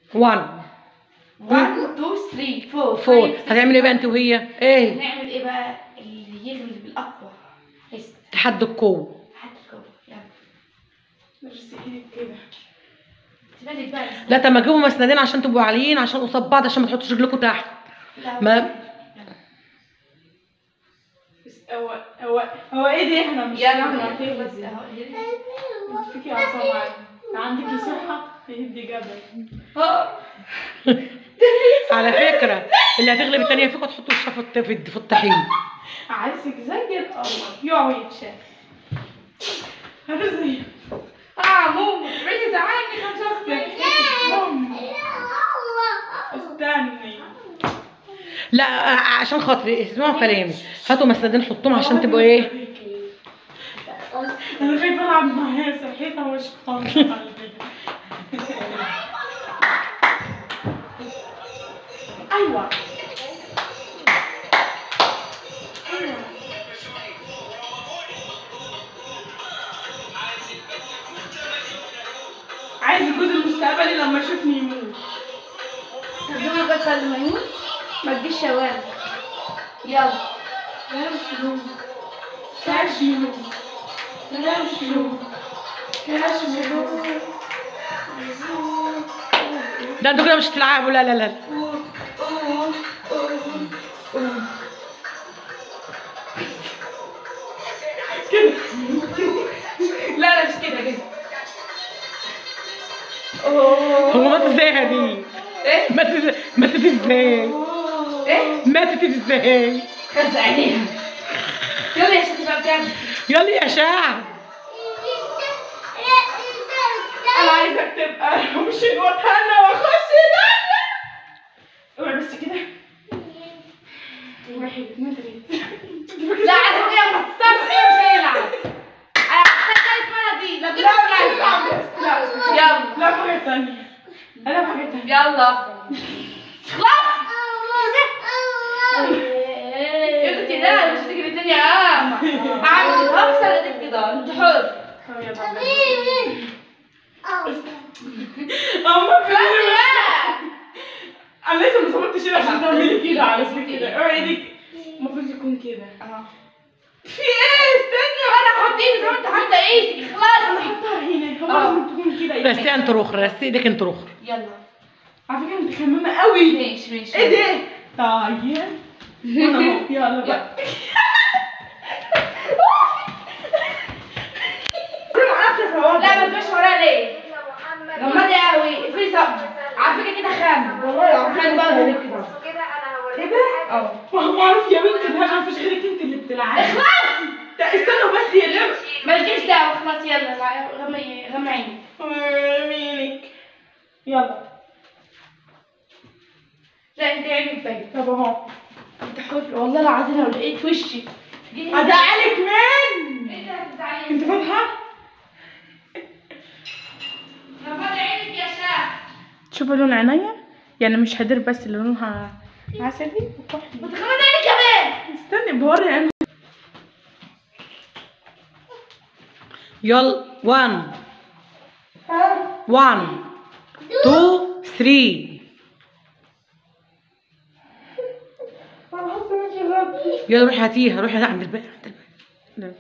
1 1 2 3 4 4 هتعمل ايه بقى انت وهي ايه نعمل ايه بقى اللي يغلب الاقوى بس تحدي القوه حتى الجو يلا نرسي ايدك كده تبالك بقى لا طب ما تجيبوا مسندين عشان تبقوا عاليين عشان قصاد بعض عشان ما تحطوش رجلكم تحت لا ما بس هو هو هو ايه ده احنا مش يلا فاهمة احنا كده بس ازاي. اهو انت فيكي عصام عادي عندك صحة يهدي جبل على فكره اللي هتغلب التانية فيكم تحطوا وشها في الط- في الط- في الطحين عايزك زي القمر يقعوا يتشاف هرزي اه مو بعيدة عني خمسة استني لا ع- عشان خاطري اسمعوا كلامي هاتوا مسندين حطوهم عشان تبقوا ايه انا خايفة العب معاها صحيتها مش خالصة على فكرة ايوه عايز الجوز المستقبلي لما يشوفني يموت الجملة بقى قبل ما يموت ما تجيش شوارع يلا كلام شنو كاش يموت كلام شنو كلام شنو ده انتوا كده مش هتلعبوا لا لا لا كده لا لا مش كده كده هو مات ازاي هدي ايه ماتت ازاي ماتت ازاي ايه ماتت ازاي خز عينيها يلا يا شيخ بقى بجد يلا يا شعب انا عايزك تبقى مش واتهنى واخش جنة اوعي بس كده واحد اتنين تلاته لا على فكرة ما تستنى مش هيلعب انا هحتاج مرة دي لو كده لا مش لا عايزة. لا يلا لا بحاجة تانية انا بحاجة تانية يلا خلاص ايه كنت ده مش تجري الدنيا اه اعمل كده هكسر ايدك كده انت حر اما بس كده بقى انا لسه ما صورتش هنا عشان تعملي كده على فكرة اوعي ايدك المفروض يكون كده اه في ايه استني انا هحط ايدي زي ما انت حاطه ايدك انا خلاص حطها هنا هو آه. لازم تكون كده رستي انت اخرى رستي ايدك انت اخرى يلا على فكرة انت خمامة قوي ماشي ماشي ايه ده؟ طيب وانا اهو يلا بقى لا ما تبقاش ورايا ليه؟ غمضي قوي في صبر على فكره كده خام والله العظيم بقى غريب كده كده؟ اه ما هو عارف يا بنت ان انا مفيش غيرك انت اللي بتلعبي اخلص ده استنوا بس يا لم مالكيش دعوه خلاص يلا لا، غمي غمي عيني يمينك يلا لا انت عينك باين طب اهو انت حر والله العظيم لو لقيت وشي ازعلك مين؟ انت هتزعلني انت فاتحة؟ غمضي عينك يا شاه شوفوا لون عينيا يعني مش هدير بس اللي لونها عسلي وكحلي بتغمضي عينك كمان استني بوري عيني يلا 1 1 2 3 يلا روحي هاتيها روحي عند الباب عند الباب لا.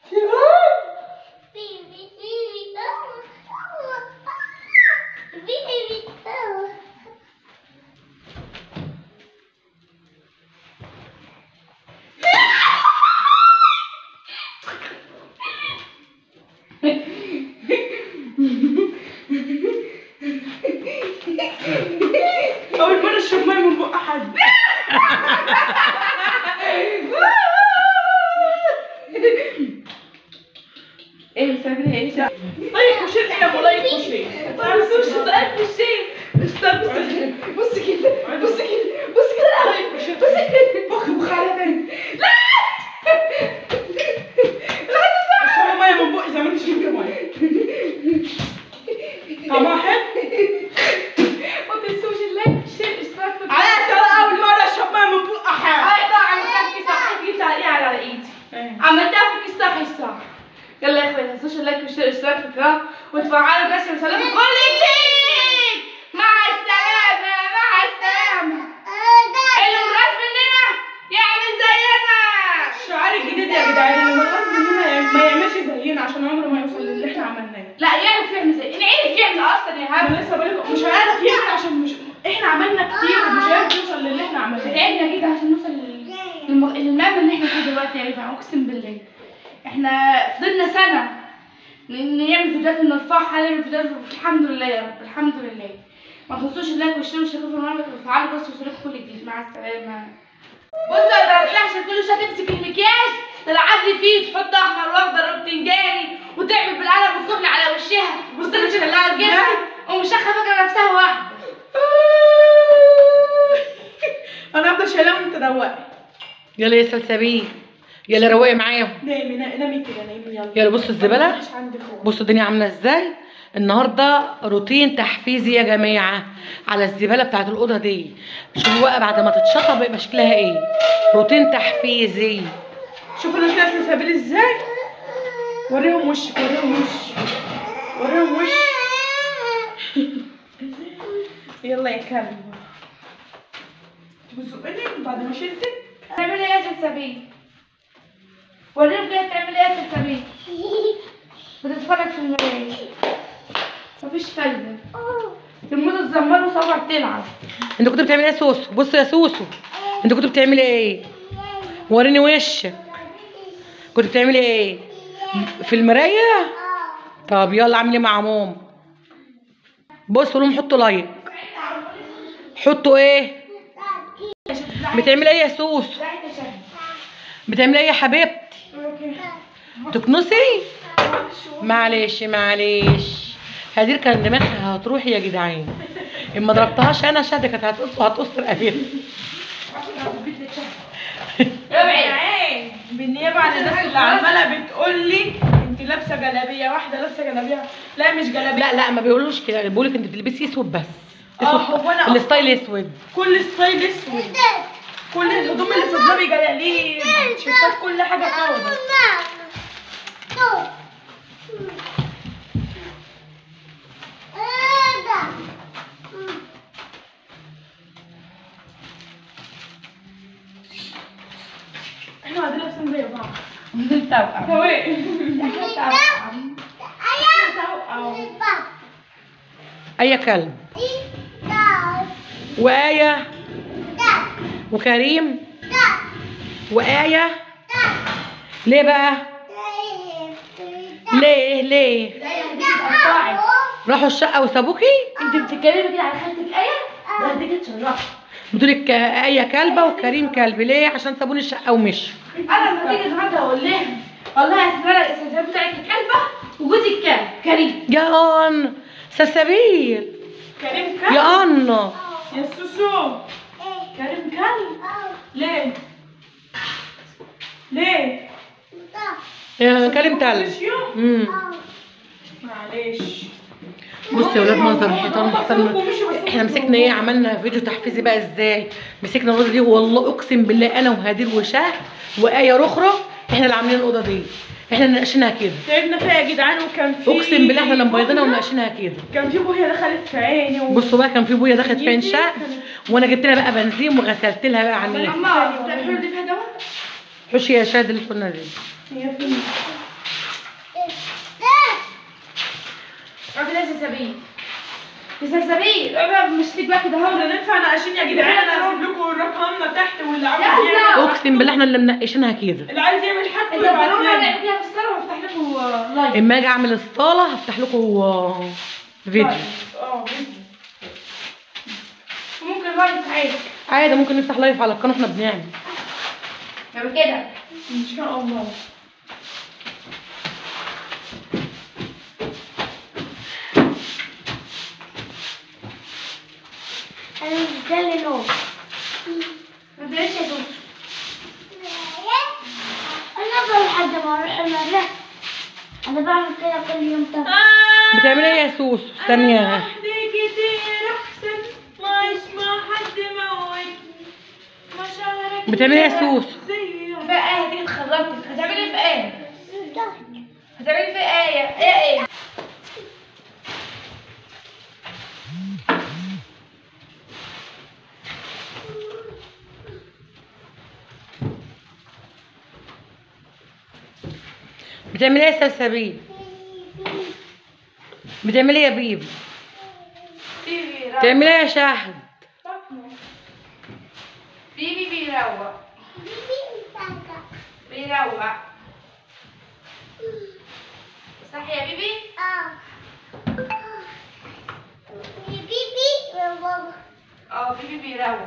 أول مرة أشرب مية من بق حد ايه بتعملي ايه طيب وشيل ايه ولا وشيل بس مش هتقلب في الشيء استنى استنى بص كده بص كده بص كده طيب وشيل بص بخ بخ على تاني لا اشرب مية من بقي زي ما انت شربت مية طعمها حلو ما تنسوش اللايك الشير اشتراك في على ترى أول مرة أشرب مية من بق حد اي طبعا عملتها في صح جبت على على ايدي عملتها في الصح الصح يلا يا اخويا ما تنسوش اللايك والشير والاشتراك في القناه وتفعلوا الجرس عشان يوصلكم كل جديد مع السلامه انا لسه بقول لكم مش هنعرف يعمل عشان مش احنا عملنا كتير ومش هنعرف نوصل للي احنا عملناه تعبنا جدا عشان نوصل لل- للم- للمبنى اللي احنا فيه دلوقتي يا جماعه اقسم بالله احنا فضلنا سنه ن- نعمل فيديوهات ونرفعها نعمل فيديوهات الحمد لله يا رب الحمد لله ما تنسوش اللايك والشير والاشتراك في القناه وتفعلوا الجرس وصلكم كل جديد مع السلامه بصوا يا بنات عشان كل شويه تمسك المكياج تلعب لي فيه تحط احمر واخضر وبتنجاني وتعمل بالقلم الكحل على وشها وتمسك لها الجبهه ومش فاكره نفسها واحده انا افضل شايلاه وانت روقي يلا يا سلسبيل يلا روقي معاهم نامي نا- نامي كده نامي يلا يلا بصوا الزبالة مش عندي خوف بصوا الدنيا عامله ازاي النهارده روتين تحفيزي يا جماعه على الزباله بتاعت الاوضه دي شوفوا بقى بعد ما تتشطب يبقى شكلها ايه روتين تحفيزي شوف انا كده سلسبيل ازاي وريهم وشك وريهم وش وريهم وش يلا يا كلب بتزقني بعد ما شلتك تعمل ايه يا سلسبيل وريهم كده تعمل ايه يا سلسبيل بتتفرج في المراية مفيش فايدة تموت تزمر وصوع تلعب انت كنت بتعملي ايه يا سوسو بصوا يا سوسو انت كنت بتعملي ايه وريني وشك كنت بتعملي ايه في المرايه طب يلا اعملي مع ماما بصوا لهم حطوا لايك حطوا ايه بتعملي ايه يا سوسو بتعملي ايه يا حبيبتي تكنسي معلش معلش هدير كان دماغها هتروح يا جدعان اما ضربتهاش انا شهد كانت هتقص هتقص رقبتها عين بالنيابة عن الناس اللي عمالة بتقول لي انت لابسة جلابية واحدة لابسة جلابية لا مش جلابية لا لا ما بيقولوش كده بيقولك انت بتلبسي اسود بس اه، اسود هو انا- الستايل اسود كل ستايل اسود كل الهدوم اللي في دماغي جلاليب شفتات كل حاجة سودة احنا قاعدين لابسين زي بعض توأم توائم توأم توأم اي كلب وآية وكريم وآية ليه بقى ليه ليه راحوا الشقة وسابوكي انت بتتكلمي كده على خالتك ايه؟ ده انت تشرفي بتقولك آية كلبة وكريم كلب ليه عشان سابوني الشقة ومشوا انا لما تيجي النهارده اقول لها والله يا سمارة الاساسيات بتاعتك كلبه وجوزك كلب كريم يا أن سلسبيل كريم كلب يا أنا يا سوسو كريم كلب ليه ليه يا كريم كلب مش يوم امم معلش بصوا يا ولاد منظر الحيطان محترم احنا مسكنا ايه عملنا فيديو تحفيزي بقى ازاي مسكنا الاوضه دي والله اقسم بالله انا وهدير وشاه وايه رخره احنا اللي عاملين الاوضه دي احنا اللي ناقشينها كده تعبنا فيها يا جدعان وكان في اقسم بالله احنا اللي مبيضينها وناقشينها كده كان في بوهيه دخلت في عيني و... بصوا بقى كان في بويه دخلت في عين شاه وانا جبت لها بقى بنزين وغسلت لها بقى عن اما بتاع الحلو دي فيها دواء حشي يا شاد اللي كنا دي هي في روحي يا سلسبيل يا سلسبيل روحي بقى مشتك بقى كده احنا اهو ندفع نقاشين يا جدعان انا هسيب لكم رقمنا تحت واللي عاوز يلا. يعمل اقسم بالله احنا اللي منقشينها كده اللي عايز يعمل حاجته انت يبعت ضروري لنا نعمل فيها في الصاله وافتح لكم لايف اما اجي اعمل الصاله هفتح لكم آه، فيديو اه ممكن لايف عادي عادي ممكن نفتح لايف على القناه احنا بنعمل نعمل كده ان شاء الله انا مش ده اللي نوم ما تبقاش يا دوس انا افضل لحد ما اروح المدرسه انا بعمل كده كل يوم طبعا بتعملي ايه يا سوس ثانيه لوحدي كتير احسن ما اعيش مع حد موتني مشاعرك بتعملي ايه يا سوس زي بقى ايه هتيجي تخرجك هتعملي ايه في ايه هتعملي في ايه ايه ايه بتعملي ايه يا سلسبيل بتعملي ايه يا بيب بيروق تعمل ايه يا شهد بيبي بيروق بيروق صح يا بيبي اه بيبي بيروق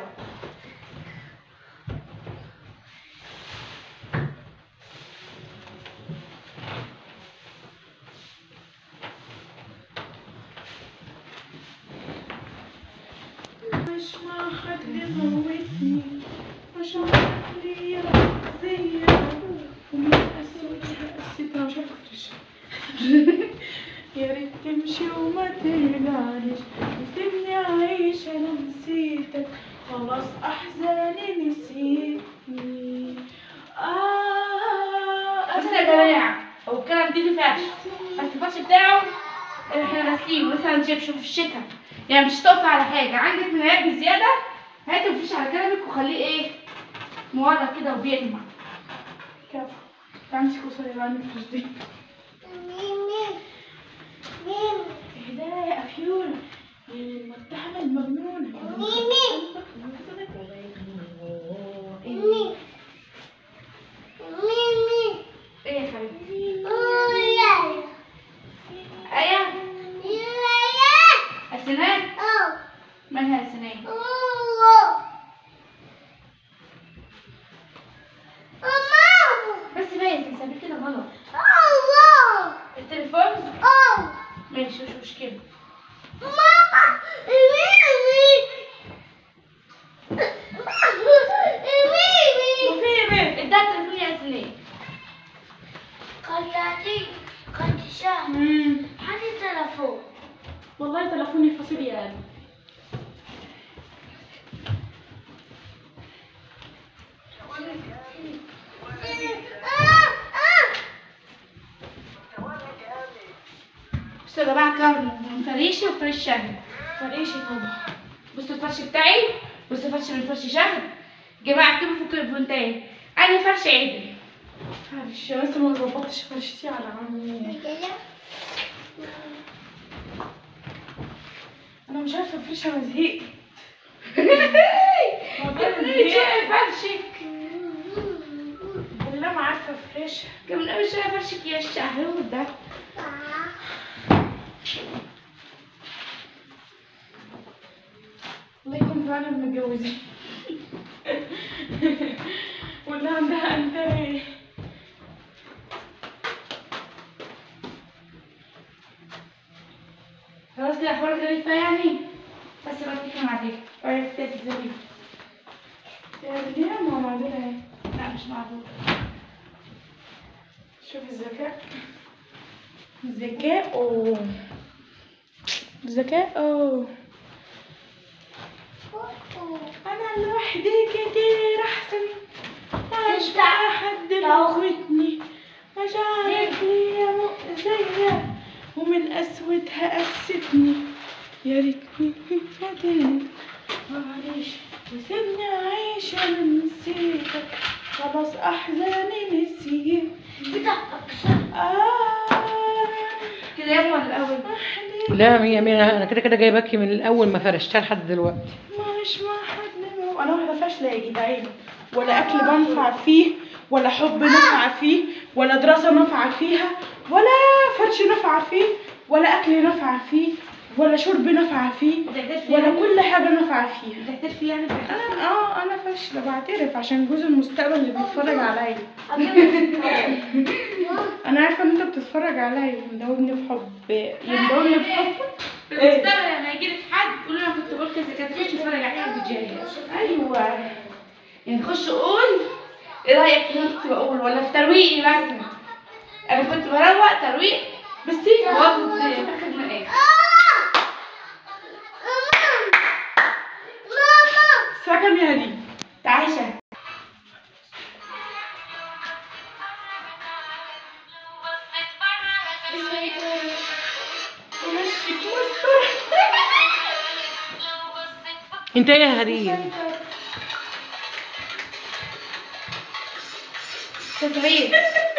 مش ما حد موتني مش ما حد ليا زي ومن أسود حسيت أنا مش عارفة أفرش يا ريت تمشي وما ترجعليش وسيبني أعيش أنا نسيتك خلاص أحزاني نسيتني آه بص يا جماعة هو الكلام دي فرش بس الفرش بتاعه احنا غاسلينه مثلا شبشب في الشتاء يعني مش هتقف على حاجة عندك من عيب بزيادة هاتي وفيش على كلامك وخليه ايه مورد كده وبيلمع كفو تعمل كوسة يا راني في دي اهدى يا أفيونة المتهمة المجنونة ايه يا حبيبي ايه السنان مالها السنان بس باين تسابيك كده غلط التليفون ماشي مش مشكلة وفي ايه بيه؟ ادها التليفون يا سنان والله تليفوني فاصل يعني بصوا يا جماعة كام فريشة وفريش شهد فريشي طبعا بصوا الفرش بتاعي بصوا الفرش من فرش شهد جماعة اكتبوا في الكومنتات أنا فرش عدل معلش بس ما ظبطتش فرشتي على عمي انا مش عارفه افرشها انا زهقت والله أنا شوفي زهقت فرشك بالله ما عارفه افرشها كمان أول شوية فرشك يا الشهرود ده الله يكون فعلا متجوزين واللي عندها انتبه خلاص كده حوار ظريفة يعني بس بقى تكلم عليك عرفت ظريف تعمليها ما معدولة اهي لا مش معقول شوف الذكاء الذكاء أوه. الذكاء أوه. انا لوحدي كتير احسن مش مع حد موتني مشاعرك ليا مؤذية ومن اسودها قستني يا ريتني فاتني معلش وسيبني اعيش انا نسيتك خلاص احزاني نسيت آه كده يلا ولا الأول أحلي لا مية مية انا كده كده جايباكي من الاول ما فرشتها لحد دلوقتي مش مع حد مو- انا واحده فاشله يا جدعان ولا اكل بنفع فيه ولا حب نفع فيه ولا دراسه نفع فيها ولا فرش نفع فيه ولا اكل نفع فيه ولا شرب نفع فيه بتعترف ولا يعني؟ كل حاجه نفع فيها بتعترف يعني انا اه انا فاشله بعترف عشان جوز المستقبل اللي بيتفرج عليا انا عارفه ان انت بتتفرج عليا مدوبني في حب يمدوبني في حب في المستقبل لما يجي لك حد قول له انا كنت بقول كذا كذا خش اتفرج عليها على الفيديوهات ايوه يعني خش قول ايه رايك في اللي انا كنت بقول ولا في ترويقي مثلا انا كنت بروق ترويق بس باظت تاخد من الاخر سكن يا هدي تعالي شهد ومشيك مستر انت ايه يا هدية تسعيد